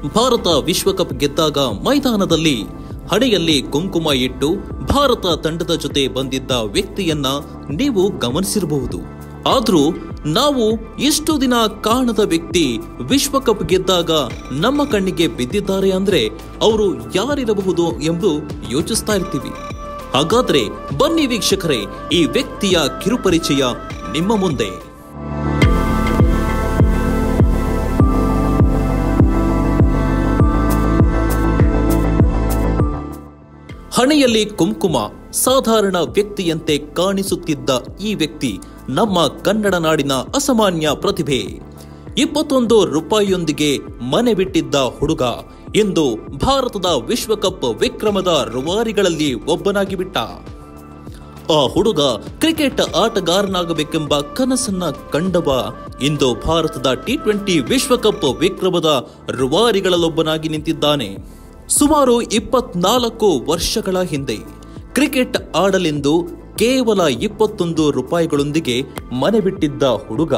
ಭಾರತ ವಿಶ್ವಕಪ್ ಗೆದ್ದಾಗ ಮೈದಾನದಲ್ಲಿ ಹಣೆಯಲ್ಲಿ ಕುಂಕುಮ ಇಟ್ಟು ಭಾರತ ತಂಡದ ಜೊತೆ ಬಂದಿದ್ದ ವ್ಯಕ್ತಿಯನ್ನ ನೀವು ಗಮನಿಸಿರಬಹುದು ಆದ್ರೂ ನಾವು ಇಷ್ಟು ದಿನ ಕಾಣದ ವ್ಯಕ್ತಿ ವಿಶ್ವಕಪ್ ಗೆದ್ದಾಗ ನಮ್ಮ ಕಣ್ಣಿಗೆ ಬಿದ್ದಿದ್ದಾರೆ ಅಂದ್ರೆ ಅವರು ಯಾರಿರಬಹುದು ಎಂದು ಯೋಚಿಸ್ತಾ ಇರ್ತೀವಿ ಹಾಗಾದ್ರೆ ಬನ್ನಿ ವೀಕ್ಷಕರೇ ಈ ವ್ಯಕ್ತಿಯ ಕಿರುಪರಿಚಯ ನಿಮ್ಮ ಮುಂದೆ ಹಣೆಯಲ್ಲಿ ಕುಂಕುಮ ಸಾಧಾರಣ ವ್ಯಕ್ತಿಯಂತೆ ಕಾಣಿಸುತ್ತಿದ್ದ ಈ ವ್ಯಕ್ತಿ ನಮ್ಮ ಕನ್ನಡ ನಾಡಿನ ಅಸಾಮಾನ್ಯ ಪ್ರತಿಭೆ ಇಪ್ಪತ್ತೊಂದು ರೂಪಾಯಿಯೊಂದಿಗೆ ಮನೆ ಬಿಟ್ಟಿದ್ದ ಹುಡುಗ ಇಂದು ಭಾರತದ ವಿಶ್ವಕಪ್ ವಿಕ್ರಮದ ರೂವಾರಿಗಳಲ್ಲಿ ಒಬ್ಬನಾಗಿ ಬಿಟ್ಟ ಆ ಹುಡುಗ ಕ್ರಿಕೆಟ್ ಆಟಗಾರನಾಗಬೇಕೆಂಬ ಕನಸನ್ನ ಕಂಡವ ಇಂದು ಭಾರತದ ಟಿ ಟ್ವೆಂಟಿ ವಿಶ್ವಕಪ್ ವಿಕ್ರಮದ ರೂವಾರಿಗಳಲ್ಲೊಬ್ಬನಾಗಿ ನಿಂತಿದ್ದಾನೆ ಸುಮಾರು ಇಪ್ಪತ್ನಾಲ್ಕು ವರ್ಷಗಳ ಹಿಂದೆ ಕ್ರಿಕೆಟ್ ಆಡಲೆಂದು ಕೇವಲ ಇಪ್ಪತ್ತೊಂದು ರೂಪಾಯಿಗಳೊಂದಿಗೆ ಮನೆ ಬಿಟ್ಟಿದ್ದ ಹುಡುಗ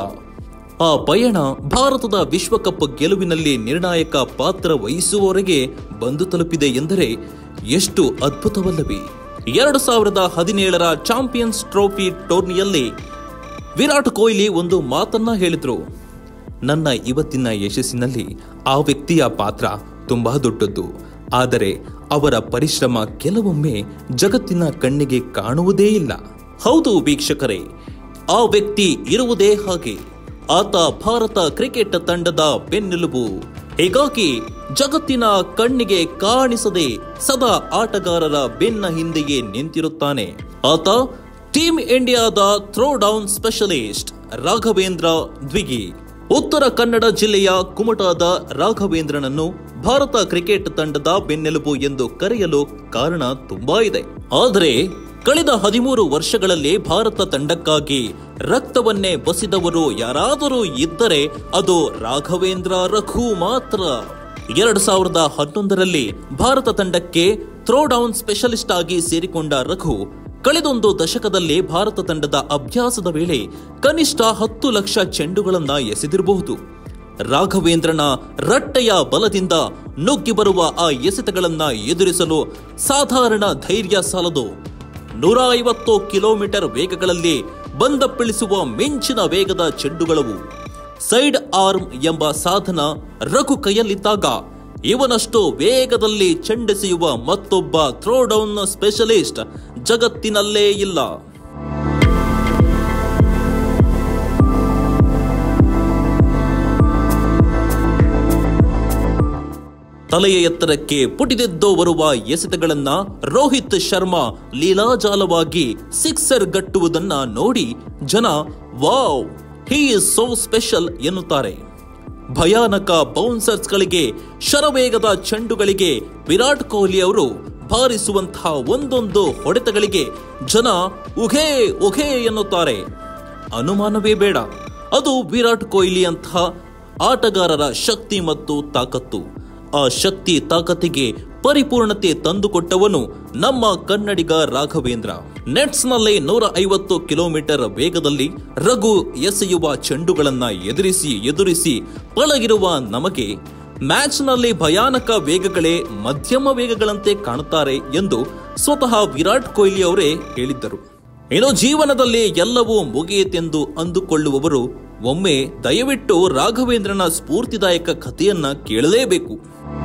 ಆ ಪಯಣ ಭಾರತದ ವಿಶ್ವಕಪ್ ಗೆಲುವಿನಲ್ಲಿ ನಿರ್ಣಾಯಕ ಪಾತ್ರ ವಹಿಸುವವರೆಗೆ ಬಂದು ತಲುಪಿದೆ ಎಂದರೆ ಎಷ್ಟು ಅದ್ಭುತವಲ್ಲವೇ ಎರಡು ಸಾವಿರದ ಹದಿನೇಳರ ಚಾಂಪಿಯನ್ಸ್ ಟ್ರೋಫಿ ಟೂರ್ನಿಯಲ್ಲಿ ವಿರಾಟ್ ಕೊಹ್ಲಿ ಒಂದು ಮಾತನ್ನ ಹೇಳಿದ್ರು ನನ್ನ ಇವತ್ತಿನ ಯಶಸ್ಸಿನಲ್ಲಿ ಆ ವ್ಯಕ್ತಿಯ ಪಾತ್ರ ತುಂಬಾ ದೊಡ್ಡದ್ದು ಆದರೆ ಅವರ ಪರಿಶ್ರಮ ಕೆಲವೊಮ್ಮೆ ಜಗತ್ತಿನ ಕಣ್ಣಿಗೆ ಕಾಣುವುದೇ ಇಲ್ಲ ಹೌದು ವೀಕ್ಷಕರೇ ಆ ವ್ಯಕ್ತಿ ಇರುವುದೇ ಹಾಗೆ ಆತ ಭಾರತ ಕ್ರಿಕೆಟ್ ತಂಡದ ಬೆನ್ನೆಲುಬು ಹೀಗಾಗಿ ಜಗತ್ತಿನ ಕಣ್ಣಿಗೆ ಕಾಣಿಸದೆ ಸದಾ ಆಟಗಾರರ ಬೆನ್ನ ಹಿಂದೆಯೇ ನಿಂತಿರುತ್ತಾನೆ ಆತ ಟೀಮ್ ಇಂಡಿಯಾದ throw down specialist Raghavendra Dwivedi Uttara Kannada ಜಿಲ್ಲೆಯ ಕುಮಟಾದ ರಾಘವೇಂದ್ರನನ್ನು ಭಾರತ ಕ್ರಿಕೆಟ್ ತಂಡದ ಬೆನ್ನೆಲುಬು ಎಂದು ಕರೆಯಲು ಕಾರಣ ತುಂಬಾ ಇದೆ ಆದರೆ ಕಳೆದ ಹದಿಮೂರು ವರ್ಷಗಳಲ್ಲಿ ಭಾರತ ತಂಡಕ್ಕಾಗಿ ರಕ್ತವನ್ನೇ ಬಸಿದವರು ಯಾರಾದರೂ ಇದ್ದರೆ ಅದು ರಾಘವೇಂದ್ರ ರಘು ಮಾತ್ರ ಎರಡು ಸಾವಿರದ ಹನ್ನೊಂದರಲ್ಲಿ ಭಾರತ ತಂಡಕ್ಕೆ ಥ್ರೋ ಡೌನ್ ಸ್ಪೆಷಲಿಸ್ಟ್ ಆಗಿ ಸೇರಿಕೊಂಡ ರಘು ಕಳೆದೊಂದು ದಶಕದಲ್ಲಿ ಭಾರತ ತಂಡದ ಅಭ್ಯಾಸದ ವೇಳೆ ಕನಿಷ್ಠ ಹತ್ತು ಲಕ್ಷ ಚೆಂಡುಗಳನ್ನ ಎಸೆದಿರಬಹುದು ರಾಘವೇಂದ್ರನ ರಟ್ಟೆಯ ಬಲದಿಂದ ನುಗ್ಗಿ ಬರುವ ಆ ಎಸೆತಗಳನ್ನ ಎದುರಿಸಲು ಸಾಧಾರಣ ಧೈರ್ಯ ಸಾಲದು ನೂರ ಐವತ್ತು ಕಿಲೋಮೀಟರ್ ವೇಗಗಳಲ್ಲಿ ಬಂದಪ್ಪಿಳಿಸುವ ಮಿಂಚಿನ ವೇಗದ ಚೆಂಡುಗಳವು ಸೈಡ್ ಆರ್ಮ್ ಎಂಬ ಸಾಧನ ರಘು ಕೈಯಲ್ಲಿದ್ದಾಗ ಇವನಷ್ಟು ವೇಗದಲ್ಲಿ ಚೆಂಡೆಸೆಯುವ ಮತ್ತೊಬ್ಬ ಥ್ರೋ ಡೌನ್ ಸ್ಪೆಷಲಿಸ್ಟ್ ಜಗತ್ತಿನಲ್ಲೇ ಇಲ್ಲ ತಲೆಯ ಎತ್ತರಕ್ಕೆ ಪುಟಿದೆದ್ದೋ ಬರುವ ಎಸೆತಗಳನ್ನ ರೋಹಿತ್ ಶರ್ಮಾ ಲೀಲಾಜಾಲವಾಗಿ ಸಿಕ್ಸರ್ ಗಟ್ಟುವುದನ್ನ ನೋಡಿ ಜನ wow he is so special ಎನ್ನುತ್ತಾರೆ ಭಯಾನಕ ಬೌನ್ಸರ್ಸ್ಗಳಿಗೆ ಶರವೇಗದ ಚೆಂಡುಗಳಿಗೆ ವಿರಾಟ್ ಕೊಹ್ಲಿ ಅವರು ಬಾರಿಸುವಂತಹ ಒಂದೊಂದು ಹೊಡೆತಗಳಿಗೆ ಜನ ಉಘೇ ಉಘೇ ಎನ್ನುತ್ತಾರೆ ಅನುಮಾನವೇ ಬೇಡ ಅದು ವಿರಾಟ್ ಕೊಹ್ಲಿ ಅಂತಹ ಆಟಗಾರರ ಶಕ್ತಿ ಮತ್ತು ತಾಕತ್ತು ಆ ಶಕ್ತಿ ತಾಕತ್ತಿಗೆ ಪರಿಪೂರ್ಣತೆ ತಂದುಕೊಟ್ಟವನು ನಮ್ಮ ಕನ್ನಡಿಗ ರಾಘವೇಂದ್ರ ನೆಟ್ಸ್ನಲ್ಲಿ ನೂರ ಐವತ್ತು ಕಿಲೋಮೀಟರ್ ವೇಗದಲ್ಲಿ ರಘು ಎಸೆಯುವ ಚೆಂಡುಗಳನ್ನ ಎದುರಿಸಿ ಎದುರಿಸಿ ಪಳಗಿರುವ ನಮಗೆ ಮ್ಯಾಚ್ನಲ್ಲಿ ಭಯಾನಕ ವೇಗಗಳೇ ಮಧ್ಯಮ ವೇಗಗಳಂತೆ ಕಾಣುತ್ತಾರೆ ಎಂದು ಸ್ವತಃ ವಿರಾಟ್ ಕೊಹ್ಲಿ ಅವರೇ ಹೇಳಿದ್ದರು ಇನ್ನು ಜೀವನದಲ್ಲಿ ಎಲ್ಲವೂ ಮುಗಿಯಿತೆಂದು ಅಂದುಕೊಳ್ಳುವವರು ಒಮ್ಮೆ ದಯವಿಟ್ಟು ರಾಘವೇಂದ್ರನ ಸ್ಫೂರ್ತಿದಾಯಕ ಕಥೆಯನ್ನ ಕೇಳಲೇಬೇಕು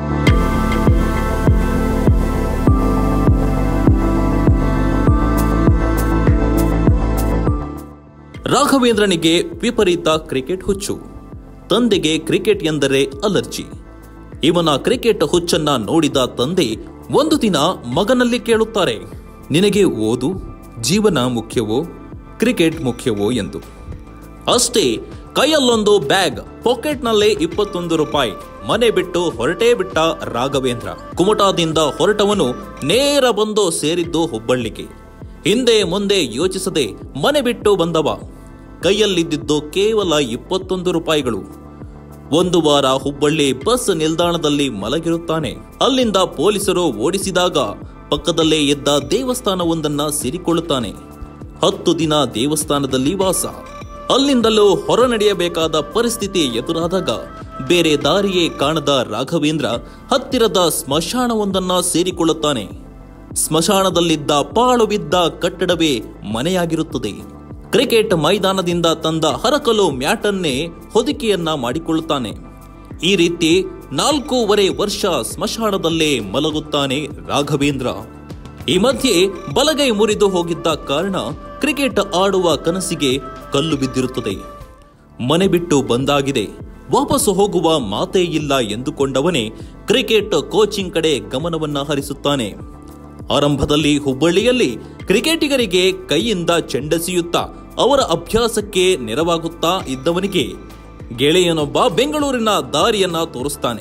ರಾಘವೇಂದ್ರನಿಗೆ ವಿಪರೀತ ಕ್ರಿಕೆಟ್ ಹುಚ್ಚು ತಂದೆಗೆ ಕ್ರಿಕೆಟ್ ಎಂದರೆ ಅಲರ್ಜಿ ಇವನ ಕ್ರಿಕೆಟ್ ಹುಚ್ಚನ್ನ ನೋಡಿದ ತಂದೆ ಒಂದು ದಿನ ಮಗನಲ್ಲಿ ಕೇಳುತ್ತಾರೆ ನಿನಗೆ ಓದು ಜೀವನ ಮುಖ್ಯವೋ ಕ್ರಿಕೆಟ್ ಮುಖ್ಯವೋ ಎಂದು ಅಷ್ಟೇ ಕೈಯಲ್ಲೊಂದು ಬ್ಯಾಗ್ ಪಾಕೆಟ್ನಲ್ಲೇ ಇಪ್ಪತ್ತೊಂದು ರೂಪಾಯಿ ಮನೆ ಬಿಟ್ಟು ಹೊರಟೇ ಬಿಟ್ಟ ರಾಘವೇಂದ್ರ ಕುಮಟಾದಿಂದ ಹೊರಟವನು ನೇರ ಬಂದು ಸೇರಿದ್ದು ಹುಬ್ಬಳ್ಳಿಗೆ ಹಿಂದೆ ಮುಂದೆ ಯೋಚಿಸದೆ ಮನೆ ಬಿಟ್ಟು ಬಂದವ ಕೈಯಲ್ಲಿದ್ದಿದ್ದು ಕೇವಲ ಇಪ್ಪತ್ತೊಂದು ರೂಪಾಯಿಗಳು ಒಂದು ವಾರ ಹುಬ್ಬಳ್ಳಿ ಬಸ್ ನಿಲ್ದಾಣದಲ್ಲಿ ಮಲಗಿರುತ್ತಾನೆ ಅಲ್ಲಿಂದ ಪೊಲೀಸರು ಓಡಿಸಿದಾಗ ಪಕ್ಕದಲ್ಲೇ ಇದ್ದ ದೇವಸ್ಥಾನವೊಂದನ್ನ ಸೇರಿಕೊಳ್ಳುತ್ತಾನೆ ಹತ್ತು ದಿನ ದೇವಸ್ಥಾನದಲ್ಲಿ ವಾಸ ಅಲ್ಲಿಂದಲೂ ಹೊರ ನಡೆಯಬೇಕಾದ ಪರಿಸ್ಥಿತಿ ಎದುರಾದಾಗ ಬೇರೆ ದಾರಿಯೇ ಕಾಣದ ರಾಘವೇಂದ್ರ ಹತ್ತಿರದ ಸ್ಮಶಾನವೊಂದನ್ನ ಸೇರಿಕೊಳ್ಳುತ್ತಾನೆ ಸ್ಮಶಾನದಲ್ಲಿದ್ದ ಪಾಳು ಬಿದ್ದ ಕಟ್ಟಡವೇ ಮನೆಯಾಗಿರುತ್ತದೆ ಕ್ರಿಕೆಟ್ ಮೈದಾನದಿಂದ ತಂದ ಹರಕಲು ಮ್ಯಾಟನ್ನೇ ಹೊದಿಕೆಯನ್ನ ಮಾಡಿಕೊಳ್ಳುತ್ತಾನೆ ಈ ರೀತಿ ನಾಲ್ಕೂವರೆ ವರ್ಷ ಸ್ಮಶಾನದಲ್ಲೇ ಮಲಗುತ್ತಾನೆ ರಾಘವೇಂದ್ರ ಈ ಮಧ್ಯೆ ಬಲಗೈ ಮುರಿದು ಹೋಗಿದ್ದ ಕಾರಣ ಕ್ರಿಕೆಟ್ ಆಡುವ ಕನಸಿಗೆ ಕಲ್ಲು ಬಿದ್ದಿರುತ್ತದೆ ಮನೆ ಬಿಟ್ಟು ಬಂದಾಗಿದೆ ವಾಪಸ್ಸು ಹೋಗುವ ಮಾತೇ ಇಲ್ಲ ಎಂದುಕೊಂಡವನೇ ಕ್ರಿಕೆಟ್ ಕೋಚಿಂಗ್ ಕಡೆ ಗಮನವನ್ನ ಹರಿಸುತ್ತಾನೆ ಆರಂಭದಲ್ಲಿ ಹುಬ್ಬಳ್ಳಿಯಲ್ಲಿ ಕ್ರಿಕೆಟಿಗರಿಗೆ ಕೈಯಿಂದ ಚೆಂಡೆಸೆಯುತ್ತಾ ಅವರ ಅಭ್ಯಾಸಕ್ಕೆ ನೆರವಾಗುತ್ತಾ ಇದ್ದವನಿಗೆ ಗೆಳೆಯನೊಬ್ಬ ಬೆಂಗಳೂರಿನ ದಾರಿಯನ್ನ ತೋರಿಸ್ತಾನೆ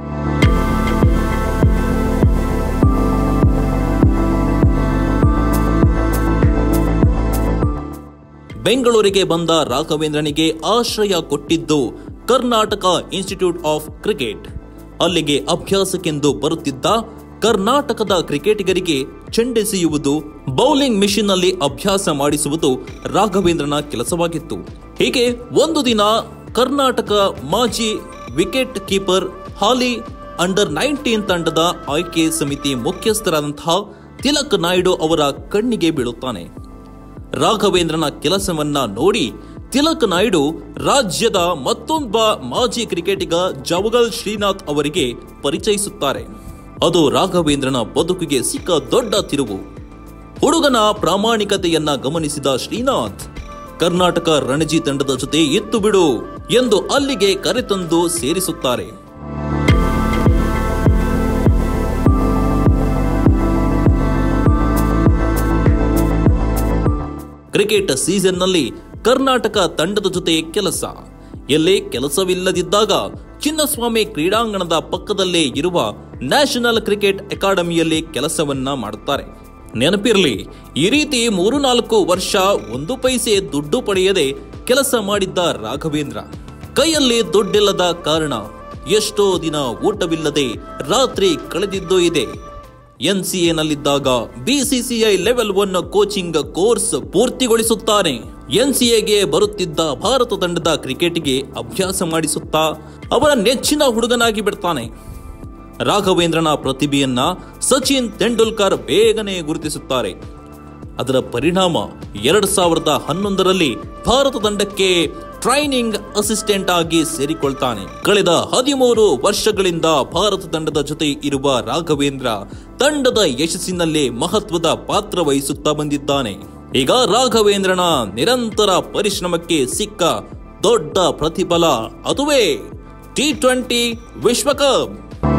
ಬೆಂಗಳೂರಿಗೆ ಬಂದ ರಾಘವೇಂದ್ರನಿಗೆ ಆಶ್ರಯ ಕೊಟ್ಟಿದ್ದು ಕರ್ನಾಟಕ ಇನ್ಸ್ಟಿಟ್ಯೂಟ್ ಆಫ್ ಕ್ರಿಕೆಟ್ ಅಲ್ಲಿಗೆ ಅಭ್ಯಾಸಕ್ಕೆಂದು ಬರುತ್ತಿದ್ದ ಕರ್ನಾಟಕದ ಕ್ರಿಕೆಟಿಗರಿಗೆ ಚೆಂಡೆಸೆಯುವುದು ಬೌಲಿಂಗ್ ಮಿಷಿನ್ನಲ್ಲಿ ಅಭ್ಯಾಸ ಮಾಡಿಸುವುದು ರಾಘವೇಂದ್ರನ ಕೆಲಸವಾಗಿತ್ತು ಹೀಗೆ ಒಂದು ದಿನ ಕರ್ನಾಟಕ ಮಾಜಿ ವಿಕೆಟ್ ಕೀಪರ್ ಹಾಲಿ ಅಂಡರ್ ನೈನ್ಟೀನ್ ತಂಡದ ಆಯ್ಕೆ ಸಮಿತಿ ಮುಖ್ಯಸ್ಥರಾದಂತಹ ತಿಲಕ್ ನಾಯ್ಡು ಅವರ ಕಣ್ಣಿಗೆ ಬೀಳುತ್ತಾನೆ ರಾಘವೇಂದ್ರನ ಕೆಲಸವನ್ನ ನೋಡಿ ತಿಲಕ್ ನಾಯ್ಡು ರಾಜ್ಯದ ಮತ್ತೊಬ್ಬ ಮಾಜಿ ಕ್ರಿಕೆಟಿಗ ಜವಗಲ್ ಶ್ರೀನಾಥ್ ಅವರಿಗೆ ಪರಿಚಯಿಸುತ್ತಾರೆ ಅದು ರಾಘವೇಂದ್ರನ ಬದುಕಿಗೆ ಸಿಕ್ಕ ದೊಡ್ಡ ತಿರುವು ಹುಡುಗನ ಪ್ರಾಮಾಣಿಕತೆಯನ್ನ ಗಮನಿಸಿದ ಶ್ರೀನಾಥ್ ಕರ್ನಾಟಕ ರಣಜಿ ತಂಡದ ಜೊತೆ ಎತ್ತು ಬಿಡು ಎಂದು ಅಲ್ಲಿಗೆ ಕರೆತಂದು ಸೇರಿಸುತ್ತಾರೆ ಕ್ರಿಕೆಟ್ ಸೀಸನ್ನಲ್ಲಿ ಕರ್ನಾಟಕ ತಂಡದ ಜೊತೆ ಕೆಲಸ ಎಲ್ಲೇ ಕೆಲಸವಿಲ್ಲದಿದ್ದಾಗ ಚಿನ್ನಸ್ವಾಮಿ ಕ್ರೀಡಾಂಗಣದ ಪಕ್ಕದಲ್ಲೇ ಇರುವ ನ್ಯಾಷನಲ್ ಕ್ರಿಕೆಟ್ ಅಕಾಡೆಮಿಯಲ್ಲಿ ಕೆಲಸವನ್ನ ಮಾಡುತ್ತಾರೆ ನೆನಪಿರಲಿ ಈ ರೀತಿ ಮೂರು ನಾಲ್ಕು ವರ್ಷ ಒಂದು ಪೈಸೆ ದುಡ್ಡು ಪಡೆಯದೆ ಕೆಲಸ ಮಾಡಿದ್ದ ರಾಘವೇಂದ್ರ ಕೈಯಲ್ಲಿ ದುಡ್ಡಿಲ್ಲದ ಕಾರಣ ಎಷ್ಟೋ ದಿನ ಊಟವಿಲ್ಲದೆ ರಾತ್ರಿ ಕಳೆದಿದ್ದೂ ಇದೆ ಎನ್ಸಿಎನಲ್ಲಿದ್ದಾಗ BCCI level one coaching course ಪೂರ್ತಿಗೊಳಿಸುತ್ತಾನೆ ಎನ್ಸಿಎಗೆ ಬರುತ್ತಿದ್ದ ಭಾರತ ತಂಡದ ಕ್ರಿಕೆಟ್ಗೆ ಅಭ್ಯಾಸ ಮಾಡಿಸುತ್ತಾ ಅವರ ನೆಚ್ಚಿನ ಹುಡುಗನಾಗಿ ಬಿಡ್ತಾನೆ ರಾಘವೇಂದ್ರನ ಪ್ರತಿಭೆಯನ್ನ ಸಚಿನ್ ತೆಂಡೂಲ್ಕರ್ ಬೇಗನೆ ಗುರುತಿಸುತ್ತಾರೆ ಅದರ ಪರಿಣಾಮ ಎರಡ್ ಸಾವಿರದ ಹನ್ನೊಂದರಲ್ಲಿ ಭಾರತ ತಂಡಕ್ಕೆ ಟ್ರೈನಿಂಗ್ ಅಸಿಸ್ಟೆಂಟ್ ಆಗಿ ಸೇರಿಕೊಳ್ತಾನೆ ಕಳೆದ ಹದಿಮೂರು ವರ್ಷಗಳಿಂದ ಭಾರತ ತಂಡದ ಜೊತೆ ಇರುವ ರಾಘವೇಂದ್ರ ತಂಡದ ಯಶಸ್ಸಿನಲ್ಲಿ ಮಹತ್ವದ ಪಾತ್ರ ವಹಿಸುತ್ತಾ ಬಂದಿದ್ದಾನೆ ಈಗ ರಾಘವೇಂದ್ರನ ನಿರಂತರ ಪರಿಶ್ರಮಕ್ಕೆ ಸಿಕ್ಕ ದೊಡ್ಡ ಪ್ರತಿಫಲ ಅದುವೇ ಟಿ ಟ್ವೆಂಟಿ ವಿಶ್ವಕಪ್